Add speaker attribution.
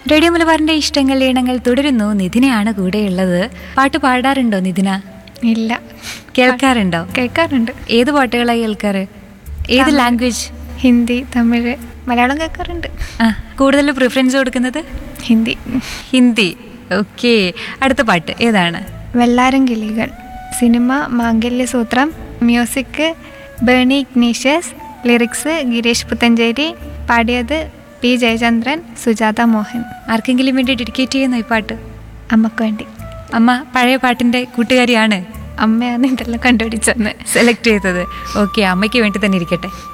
Speaker 1: radio മലബാറിന്റെ ഇഷ്ടങ്ങൾ ഈണങ്ങൾ തുടരുന്നു നിതിനയാണ് കൂടെയുള്ളത് പാട്ട് പാടാറുണ്ടോ നിതിന
Speaker 2: ഇല്ല
Speaker 1: കേൾക്കാറുണ്ടോ
Speaker 2: കേൾക്കാറുണ്ട്
Speaker 1: ഏത് പാട്ടുകളാണ് കേൾക്കാറ് ഏത് ലാംഗ്വേജ്
Speaker 2: ഹിന്ദി തമിഴ് മലയാളം കേൾക്കാറുണ്ട്
Speaker 1: ആ കൂടുതൽ പ്രിഫറൻസ് കൊടുക്കുന്നത്
Speaker 2: ഹിന്ദി
Speaker 1: ഹിന്ദി ഓക്കെ അടുത്ത പാട്ട് ഏതാണ്
Speaker 2: Vellaram Kilikal cinema Mangalyasutram music Berny Ignatius lyrics Gireesh Puthenchery പാടിയത് പി ജയചന്ദ്രൻ സുജാത മോഹൻ
Speaker 1: ആർക്കെങ്കിലും വേണ്ടി ഡെഡിക്കേറ്റ് ചെയ്യുന്നു ഈ പാട്ട്
Speaker 2: അമ്മക്ക് വേണ്ടി
Speaker 1: അമ്മ പഴയ പാട്ടിന്റെ കൂട്ടുകാരിയാണ്
Speaker 2: അമ്മയാണ് ഇതെല്ലാം കണ്ടുപിടിച്ചെന്ന്
Speaker 1: സെലക്ട് ചെയ്തത് ഓക്കെ അമ്മയ്ക്ക് വേണ്ടി തന്നെ ഇരിക്കട്ടെ